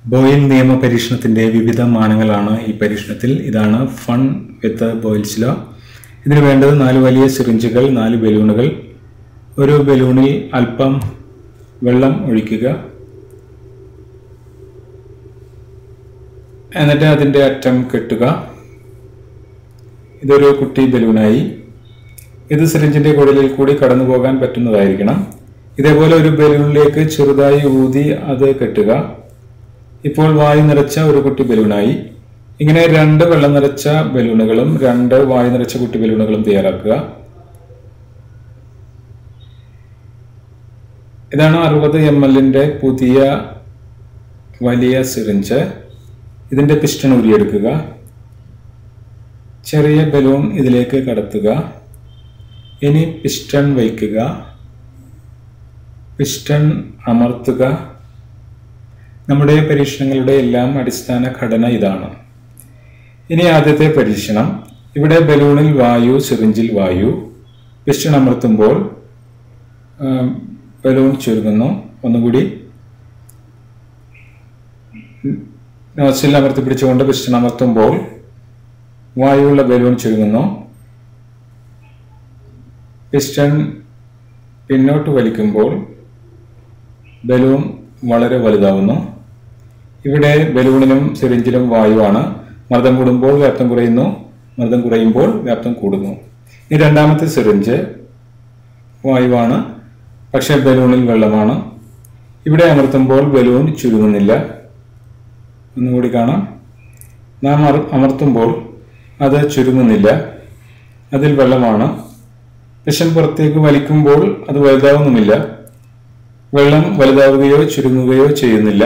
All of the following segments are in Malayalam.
ബോയിൽ നിയമ പരീക്ഷണത്തിന്റെ വിവിധ മാനങ്ങളാണ് ഈ പരീക്ഷണത്തിൽ ഇതാണ് ഫൺ വിത്ത് ബോയിൽസ് ലോ ഇതിന് വേണ്ടത് നാല് വലിയ സിറിഞ്ചുകൾ നാല് ബലൂണുകൾ ഒരു ബലൂണിൽ അല്പം വെള്ളം ഒഴിക്കുക എന്നിട്ട് അതിൻ്റെ അറ്റം കെട്ടുക ഇതൊരു കുട്ടി ബലൂണായി ഇത് സിറിഞ്ചിന്റെ കുഴലിൽ കൂടി കടന്നു പോകാൻ പറ്റുന്നതായിരിക്കണം ഇതേപോലെ ഒരു ബലൂണിലേക്ക് ചെറുതായി ഊതി അത് കെട്ടുക ഇപ്പോൾ വായു നിറച്ച ഒരു കുട്ടി ബലൂണായി ഇങ്ങനെ രണ്ട് വെള്ളം നിറച്ച ബലൂണുകളും രണ്ട് വായു നിറച്ച കുട്ടി ബലൂണുകളും തയ്യാറാക്കുക ഇതാണ് അറുപത് എം എല്ലിന്റെ പുതിയ വലിയ സിറിഞ്ച് ഇതിന്റെ പിസ്റ്റൺ ഊരിയെടുക്കുക ചെറിയ ബലൂൺ ഇതിലേക്ക് കടത്തുക ഇനി പിസ്റ്റൺ വയ്ക്കുക പിസ്റ്റൺ അമർത്തുക നമ്മുടെ പരീക്ഷണങ്ങളുടെ എല്ലാം അടിസ്ഥാന ഘടന ഇതാണ് ഇനി ആദ്യത്തെ പരീക്ഷണം ഇവിടെ ബലൂണിൽ വായു സിറിഞ്ചിൽ വായു പിസ്റ്റൺ അമർത്തുമ്പോൾ ബലൂൺ ചുരുങ്ങുന്നു ഒന്നുകൂടി നോസിൽ അമർത്തി പിടിച്ചുകൊണ്ട് പിസ്റ്റൺ അമർത്തുമ്പോൾ വായുവുള്ള ബലൂൺ ചുരുങ്ങുന്നു പിസ്റ്റൺ പിന്നോട്ട് വലിക്കുമ്പോൾ ബലൂൺ വളരെ വലുതാവുന്നു ഇവിടെ ബലൂണിനും സിറിഞ്ചിലും വായുവാണ് മർദ്ദം കൂടുമ്പോൾ വ്യാപ്തം കുറയുന്നു മർദ്ദം കുറയുമ്പോൾ വ്യാപ്തം കൂടുന്നു ഈ രണ്ടാമത്തെ സിറിഞ്ച് വായുവാണ് പക്ഷേ ബലൂണിൽ വെള്ളമാണ് ഇവിടെ അമർത്തുമ്പോൾ ബലൂൺ ചുരുങ്ങുന്നില്ല ഒന്നുകൂടി കാണാം നാം അമർത്തുമ്പോൾ അത് ചുരുങ്ങുന്നില്ല അതിൽ വെള്ളമാണ് വിഷം പുറത്തേക്ക് വലിക്കുമ്പോൾ അത് വലുതാവുന്നുമില്ല വെള്ളം വലുതാവുകയോ ചുരുങ്ങുകയോ ചെയ്യുന്നില്ല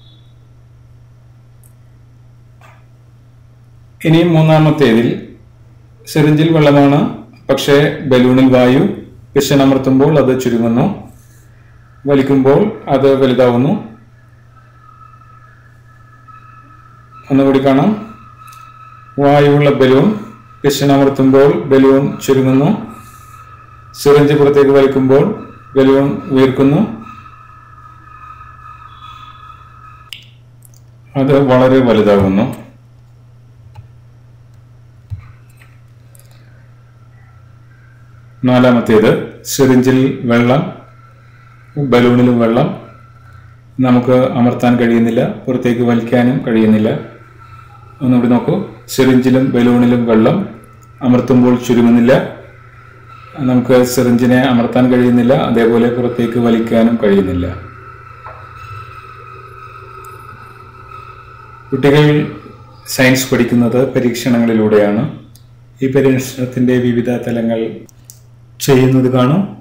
ഇനി മൂന്നാമത്തേതിൽ സിറിഞ്ചിൽ വെള്ളമാണ് പക്ഷേ ബലൂണിൽ വായു പിഷൻ അമർത്തുമ്പോൾ അത് ചുരുങ്ങുന്നു വലിക്കുമ്പോൾ അത് വലുതാവുന്നു ഒന്നുകൂടി കാണാം വായുവുള്ള ബലൂൺ പിഷൻ അമർത്തുമ്പോൾ ബലൂൺ ചുരുങ്ങുന്നു സിറിഞ്ച് പുറത്തേക്ക് വലിക്കുമ്പോൾ ബലൂൺ ഉയർക്കുന്നു അത് വളരെ വലുതാകുന്നു നാലാമത്തേത് സിറിഞ്ചിൽ വെള്ളം ബലൂണിലും വെള്ളം നമുക്ക് അമർത്താൻ കഴിയുന്നില്ല പുറത്തേക്ക് വലിക്കാനും കഴിയുന്നില്ല ഒന്നുകൂടി നോക്കൂ സിറിഞ്ചിലും ബലൂണിലും വെള്ളം അമർത്തുമ്പോൾ ചുരുങ്ങുന്നില്ല നമുക്ക് സിറിഞ്ചിനെ അമർത്താൻ കഴിയുന്നില്ല അതേപോലെ പുറത്തേക്ക് വലിക്കാനും കഴിയുന്നില്ല കുട്ടികൾ സയൻസ് പഠിക്കുന്നത് പരീക്ഷണങ്ങളിലൂടെയാണ് ഈ പരീക്ഷണത്തിന്റെ വിവിധ തലങ്ങൾ ചെയ്യുന്നത് കാണും